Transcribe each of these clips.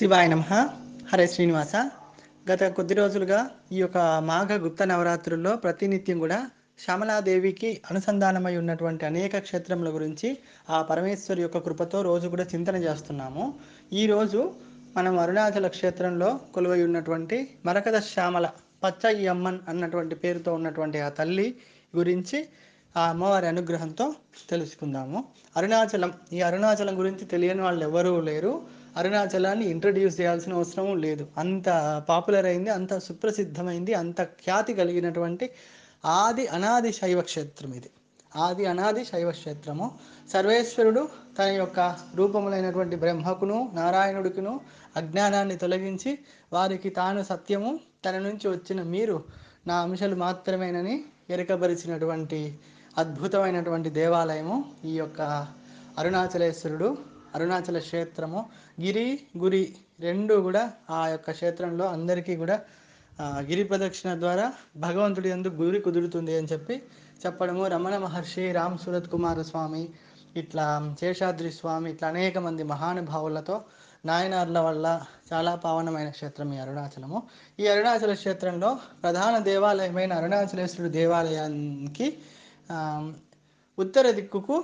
శివాయ నమ హరే శ్రీనివాస గత కొద్ది రోజులుగా ఈ యొక్క మాఘ గుప్త నవరాత్రుల్లో ప్రతినిత్యం కూడా శ్యామలాదేవికి అనుసంధానమై ఉన్నటువంటి అనేక క్షేత్రముల గురించి ఆ పరమేశ్వరి యొక్క కృపతో రోజు కూడా చింతన చేస్తున్నాము ఈరోజు మనం అరుణాచల క్షేత్రంలో కొలువై ఉన్నటువంటి మరకద శ్యామల పచ్చయ్య అమ్మన్ అన్నటువంటి పేరుతో ఉన్నటువంటి ఆ తల్లి గురించి ఆ అమ్మవారి అనుగ్రహంతో తెలుసుకుందాము అరుణాచలం ఈ అరుణాచలం గురించి తెలియని వాళ్ళు ఎవరూ లేరు అరుణాచలాన్ని ఇంట్రడ్యూస్ చేయాల్సిన అవసరం లేదు అంత పాపులర్ అయింది అంత సుప్రసిద్ధమైంది అంత ఖ్యాతి కలిగినటువంటి ఆది అనాది శైవ క్షేత్రం ఇది ఆది అనాది శైవ క్షేత్రము సర్వేశ్వరుడు తన యొక్క రూపములైనటువంటి బ్రహ్మకును నారాయణుడికిను అజ్ఞానాన్ని తొలగించి వారికి తాను సత్యము తన నుంచి వచ్చిన మీరు నా అంశాలు మాత్రమేనని ఎరకబరిచినటువంటి అద్భుతమైనటువంటి దేవాలయము ఈ యొక్క అరుణాచలేశ్వరుడు అరుణాచల క్షేత్రము గిరి గురి రెండు కూడా ఆ యొక్క క్షేత్రంలో అందరికీ కూడా ఆ, గిరి ప్రదక్షిణ ద్వారా భగవంతుడి ఎందుకు గురి కుదురుతుంది అని చెప్పి చెప్పడము రమణ మహర్షి రామ్ సూరత్ కుమార స్వామి ఇట్లా శేషాద్రి స్వామి ఇట్లా అనేక మంది మహానుభావులతో నాయనార్ల వల్ల చాలా పావనమైన క్షేత్రం ఈ అరుణాచలము ఈ అరుణాచల క్షేత్రంలో ప్రధాన దేవాలయమైన అరుణాచలేశ్వరుడు దేవాలయానికి ఆ, ఉత్తర దిక్కుకు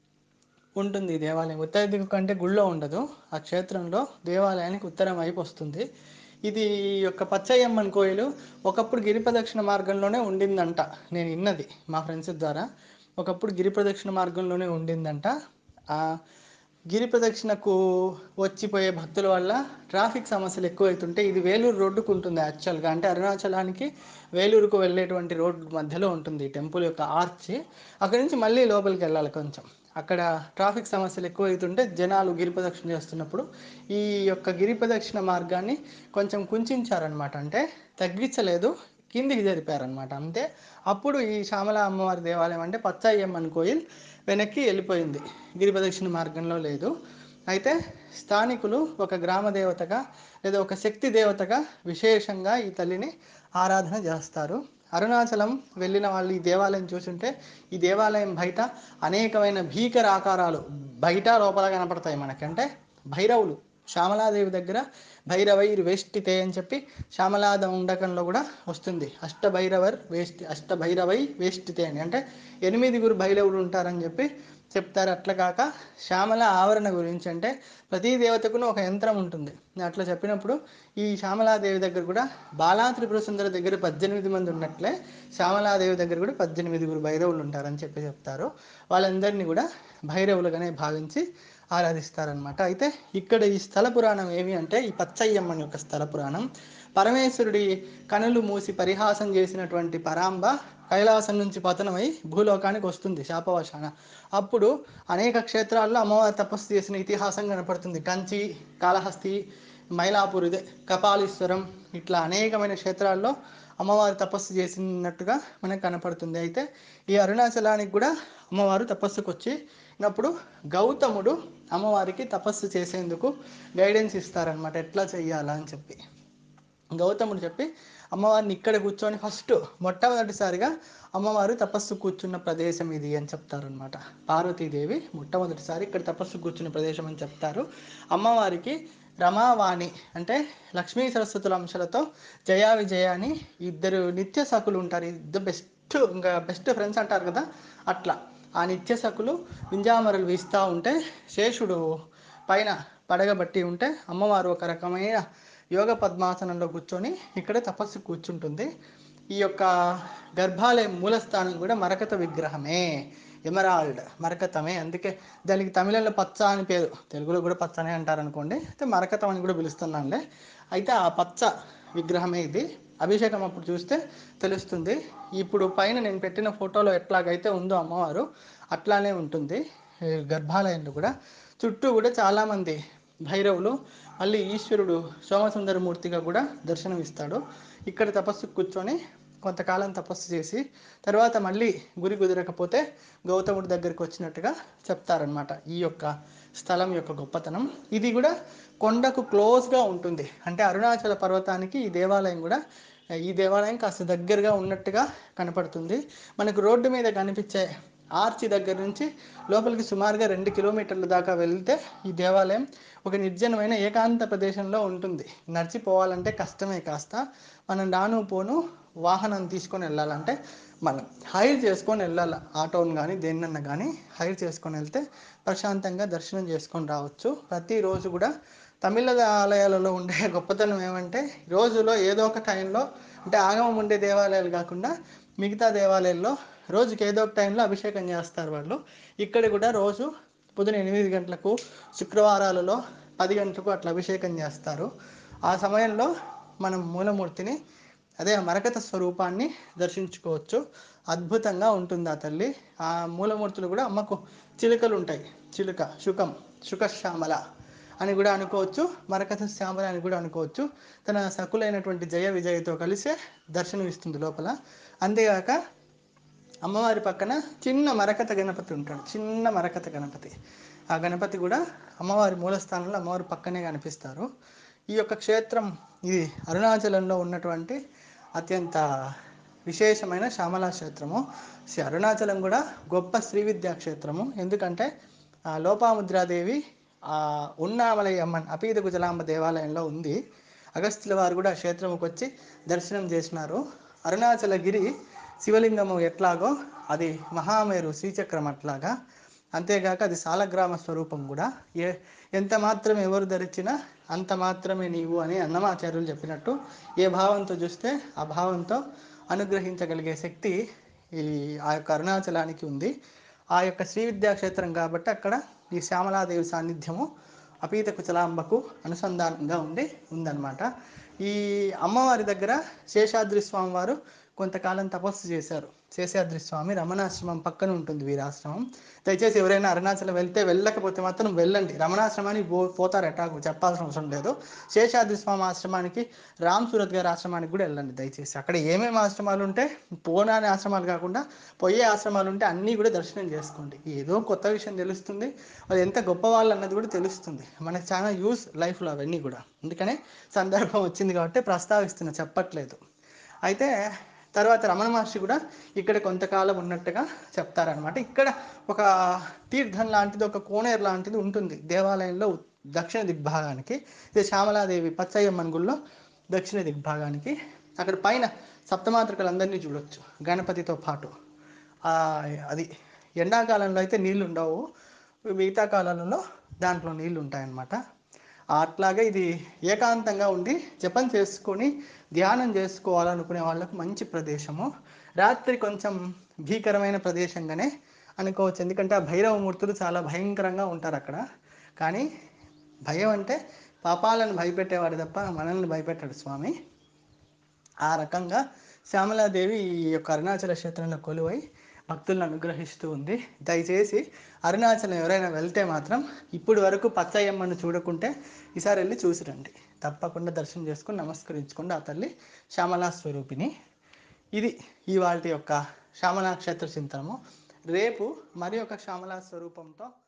ఉంటుంది ఈ దేవాలయం ఉత్తర దిక్కు కంటే గుళ్ళో ఉండదు ఆ క్షేత్రంలో దేవాలయానికి ఉత్తరం వైపు వస్తుంది ఇది ఈ యొక్క పచ్చయ్యమ్మన్ కోయిలు ఒకప్పుడు గిరి ప్రదక్షిణ మార్గంలోనే ఉండిందంట నేను విన్నది మా ఫ్రెండ్స్ ద్వారా ఒకప్పుడు గిరి ప్రదక్షిణ మార్గంలోనే ఉండిందంట ఆ గిరి ప్రదక్షిణకు వచ్చిపోయే భక్తుల వల్ల ట్రాఫిక్ సమస్యలు ఎక్కువైతుంటే ఇది వేలూరు రోడ్డుకు ఉంటుంది యాక్చువల్గా అంటే అరుణాచలానికి వేలూరుకు వెళ్ళేటువంటి రోడ్డు మధ్యలో ఉంటుంది ఈ టెంపుల్ యొక్క ఆర్చ్ అక్కడి నుంచి మళ్ళీ లోపలికి వెళ్ళాలి కొంచెం అక్కడ ట్రాఫిక్ సమస్యలు ఎక్కువైతుంటే జనాలు గిరి ప్రదక్షిణ చేస్తున్నప్పుడు ఈ యొక్క గిరి ప్రదక్షిణ మార్గాన్ని కొంచెం కుంచారనమాట అంటే తగ్గించలేదు కిందికి జరిపారనమాట అంతే అప్పుడు ఈ శ్యామల అమ్మవారి దేవాలయం అంటే పచ్చయ్యమ్మన్ కోయిల్ వెనక్కి వెళ్ళిపోయింది గిరి ప్రదక్షిణ మార్గంలో లేదు అయితే స్థానికులు ఒక గ్రామ దేవతగా లేదా ఒక శక్తి దేవతగా విశేషంగా ఈ తల్లిని ఆరాధన చేస్తారు అరుణాచలం వెళ్ళిన వాళ్ళు ఈ దేవాలయం చూసుంటే ఈ దేవాలయం బయట అనేకమైన భీకర ఆకారాలు బయట లోపల కనపడతాయి మనకి అంటే భైరవులు శ్యామలాదేవి దగ్గర భైరవైర్ వేష్టితే అని చెప్పి శ్యామలాద ఉండకంలో కూడా వస్తుంది అష్ట భైరవర్ వేష్టి అష్ట భైరవై వేష్టితే అని అంటే ఎనిమిదిగురు భైరవులు ఉంటారని చెప్పి చెప్తారు అట్లా కాక శ్యామల ఆవరణ గురించి అంటే ప్రతి దేవతకును ఒక యంత్రం ఉంటుంది నేను అట్లా చెప్పినప్పుడు ఈ శ్యామలాదేవి దగ్గర కూడా బాలా త్రిపుర సుందర దగ్గర పద్దెనిమిది మంది ఉన్నట్లే శ్యామలాదేవి దగ్గర కూడా పద్దెనిమిదిగురు భైరవులు ఉంటారని చెప్పి చెప్తారు వాళ్ళందరినీ కూడా భైరవులుగానే భావించి ఆరాధిస్తారనమాట అయితే ఇక్కడ ఈ స్థల పురాణం ఏమి అంటే ఈ పచ్చయ్యమ్మన్ యొక్క స్థల పురాణం పరమేశ్వరుడి కనులు మూసి పరిహాసం చేసినటువంటి పరాంబ కైలాసం నుంచి పతనమై భూలోకానికి వస్తుంది శాపవశాన అప్పుడు అనేక క్షేత్రాల్లో అమ్మవారి తపస్సు చేసిన ఇతిహాసం కనపడుతుంది కంచి కాళహస్తి మైలాపూర్ ఇదే కపాలీశ్వరం ఇట్లా అనేకమైన క్షేత్రాల్లో అమ్మవారు తపస్సు చేసినట్టుగా మనకు కనపడుతుంది అయితే ఈ అరుణాచలానికి కూడా అమ్మవారు తపస్సుకు వచ్చి అప్పుడు గౌతముడు అమ్మవారికి తపస్సు చేసేందుకు గైడెన్స్ ఇస్తారనమాట ఎట్లా చెయ్యాలా అని చెప్పి గౌతముడు చెప్పి అమ్మవారిని ఇక్కడ కూర్చొని ఫస్ట్ మొట్టమొదటిసారిగా అమ్మవారు తపస్సు కూర్చున్న ప్రదేశం ఇది అని చెప్తారనమాట పార్వతీదేవి మొట్టమొదటిసారి ఇక్కడ తపస్సు కూర్చున్న ప్రదేశం అని చెప్తారు అమ్మవారికి రమావాణి అంటే లక్ష్మీ సరస్వతుల అంశాలతో జయా విజయ అని ఇద్దరు నిత్య సకులు ఉంటారు ఇద్దరు బెస్ట్ ఇంకా బెస్ట్ ఫ్రెండ్స్ అంటారు కదా అట్లా ఆ నిత్య సకులు వింజామరలు వీస్తూ ఉంటే శేషుడు పైన పడగబట్టి ఉంటే అమ్మవారు ఒక రకమైన యోగ పద్మాసనంలో కూర్చొని ఇక్కడ తపస్సు కూర్చుంటుంది ఈ యొక్క గర్భాలయం మూలస్థానం కూడా మరకత విగ్రహమే ఎమరాల్డ్ మరకతమే అందుకే దానికి తమిళంలో పచ్చ అని పేరు తెలుగులో కూడా పచ్చ అనే అంటారు అనుకోండి అయితే మరకతం అని కూడా పిలుస్తున్నానులే అయితే ఆ పచ్చ విగ్రహమే ఇది అభిషేకం అప్పుడు చూస్తే తెలుస్తుంది ఇప్పుడు పైన నేను పెట్టిన ఫోటోలో ఎట్లాగైతే ఉందో అమ్మవారు అట్లానే ఉంటుంది ఈ గర్భాలయంలో కూడా చుట్టూ కూడా చాలామంది భైరవులు మళ్ళీ ఈశ్వరుడు సోమసుందరమూర్తిగా కూడా దర్శనమిస్తాడు ఇక్కడ తపస్సు కూర్చొని కొంతకాలం తపస్సు చేసి తర్వాత మళ్ళీ గురి కుదరకపోతే గౌతముడి దగ్గరికి వచ్చినట్టుగా చెప్తారనమాట ఈ యొక్క స్థలం యొక్క గొప్పతనం ఇది కూడా కొండకు క్లోజ్గా ఉంటుంది అంటే అరుణాచల పర్వతానికి ఈ దేవాలయం కూడా ఈ దేవాలయం కాస్త దగ్గరగా ఉన్నట్టుగా కనపడుతుంది మనకు రోడ్డు మీద కనిపించే ఆర్చి దగ్గర నుంచి లోపలికి సుమారుగా రెండు కిలోమీటర్ల దాకా వెళ్తే ఈ దేవాలయం ఒక నిర్జనమైన ఏకాంత ప్రదేశంలో ఉంటుంది నడిచిపోవాలంటే కష్టమే కాస్త మనం రాను పోను వాహనం తీసుకొని వెళ్ళాలంటే మనం హైర్ చేసుకొని వెళ్ళాలి ఆటోని కానీ దేన్నన్నా కానీ హైర్ చేసుకొని వెళ్తే ప్రశాంతంగా దర్శనం చేసుకొని రావచ్చు ప్రతిరోజు కూడా తమిళ ఆలయాలలో ఉండే గొప్పతనం ఏమంటే రోజులో ఏదో ఒక టైంలో అంటే ఆగమం ఉండే దేవాలయాలు కాకుండా మిగతా దేవాలయాల్లో రోజుకి ఏదో ఒక టైంలో అభిషేకం చేస్తారు వాళ్ళు ఇక్కడ కూడా రోజు పొద్దున ఎనిమిది గంటలకు శుక్రవారాలలో పది గంటలకు అట్లా అభిషేకం చేస్తారు ఆ సమయంలో మనం మూలమూర్తిని అదే ఆ మరకత స్వరూపాన్ని దర్శించుకోవచ్చు అద్భుతంగా ఉంటుంది ఆ తల్లి ఆ మూలమూర్తులు కూడా అమ్మకు చిలుకలు ఉంటాయి చిలుక శుకం శుకశ్యామల అని కూడా అనుకోవచ్చు మరకత శ్యామల అని కూడా అనుకోవచ్చు తన సకులైనటువంటి జయ విజయతో కలిసే దర్శనం ఇస్తుంది లోపల అంతేగాక అమ్మవారి పక్కన చిన్న మరకత గణపతి ఉంటాడు చిన్న మరకత గణపతి ఆ గణపతి కూడా అమ్మవారి మూలస్థానంలో అమ్మవారి పక్కనే కనిపిస్తారు ఈ యొక్క క్షేత్రం ఇది అరుణాచలంలో ఉన్నటువంటి అత్యంత విశేషమైన శ్యామలా క్షేత్రము శ్రీ అరుణాచలం కూడా గొప్ప శ్రీ విద్యా క్షేత్రము ఎందుకంటే ఆ లోపాముద్రాదేవి ఆ ఉన్నామలై అమ్మన్ అపీత గుజలాంబ దేవాలయంలో ఉంది అగస్త్యుల వారు కూడా ఆ క్షేత్రంకి వచ్చి దర్శనం చేసినారు అరుణాచలగిరి శివలింగము ఎట్లాగో అది మహామేరు శ్రీచక్రం అట్లాగా అంతేగాక అది సాలగ్రామ స్వరూపం కూడా ఏ ఎంత మాత్రం ఎవరు ధరించినా అంత మాత్రమే నీవు అని అన్నమాచార్యులు చెప్పినట్టు ఏ భావంతో చూస్తే ఆ భావంతో అనుగ్రహించగలిగే శక్తి ఈ ఆ యొక్క అరుణాచలానికి ఉంది ఆ యొక్క శ్రీ విద్యాక్షేత్రం కాబట్టి అక్కడ ఈ శ్యామలాదేవి సాన్నిధ్యము అపీత కుచలాంబకు అనుసంధానంగా ఉండి ఉందన్నమాట ఈ అమ్మవారి దగ్గర శేషాద్రి స్వామి వారు కొంతకాలం తపస్సు చేశారు శేషాద్రి స్వామి రమణాశ్రమం పక్కన ఉంటుంది వీరాశ్రమం దయచేసి ఎవరైనా అరుణాచలం వెళ్తే వెళ్ళకపోతే మాత్రం వెళ్ళండి రమణాశ్రమానికి పో పోతారు ఎటాకు చెప్పాల్సిన అవసరం లేదు శేషాద్రి స్వామి ఆశ్రమానికి రామ్ సూరత్ గారి ఆశ్రమానికి కూడా వెళ్ళండి దయచేసి అక్కడ ఏమేమి ఆశ్రమాలు ఉంటే పోనాని ఆశ్రమాలు కాకుండా పోయే ఆశ్రమాలు ఉంటే అన్నీ కూడా దర్శనం చేసుకోండి ఏదో కొత్త విషయం తెలుస్తుంది అది ఎంత గొప్ప వాళ్ళు అన్నది కూడా తెలుస్తుంది మనకు చాలా యూస్ లైఫ్లో అవన్నీ కూడా అందుకనే సందర్భం వచ్చింది కాబట్టి ప్రస్తావిస్తున్నా చెప్పట్లేదు అయితే తర్వాత రమణ మహర్షి కూడా ఇక్కడ కొంతకాలం ఉన్నట్టుగా చెప్తారనమాట ఇక్కడ ఒక తీర్థం లాంటిది ఒక కోనేరు లాంటిది ఉంటుంది దేవాలయంలో దక్షిణ దిగ్భాగానికి ఇది శ్యామలాదేవి పచ్చయ్యమ్మన్ గుళ్ళో దక్షిణ దిగ్భాగానికి అక్కడ పైన సప్తమాతృకలందరినీ చూడొచ్చు గణపతితో పాటు ఆ, అది ఎండాకాలంలో అయితే నీళ్ళు ఉండవు మిగతా కాలాలలో దాంట్లో నీళ్ళు ఉంటాయన్నమాట అట్లాగే ఇది ఏకాంతంగా ఉండి జపం చేసుకొని ధ్యానం చేసుకోవాలనుకునే వాళ్ళకు మంచి ప్రదేశము రాత్రి కొంచెం భీకరమైన ప్రదేశంగానే అనుకోవచ్చు ఎందుకంటే ఆ భైరవమూర్తులు చాలా భయంకరంగా ఉంటారు అక్కడ కానీ భయం అంటే పాపాలను భయపెట్టేవాడు తప్ప మనల్ని భయపెట్టాడు స్వామి ఆ రకంగా శ్యామలాదేవి ఈ యొక్క అరుణాచల క్షేత్రంలో కొలువై భక్తులను అనుగ్రహిస్తూ ఉంది దయచేసి అరుణాచలం ఎవరైనా వెళ్తే మాత్రం ఇప్పటి వరకు పచ్చయ్యమ్మను చూడకుంటే ఈసారి వెళ్ళి చూసి రండి తప్పకుండా దర్శనం చేసుకుని నమస్కరించుకోండి ఆ తల్లి శ్యామలా స్వరూపిణి ఇది ఇవాళ యొక్క శ్యామలా క్షేత్ర చింతనము రేపు మరి ఒక శ్యామలా స్వరూపంతో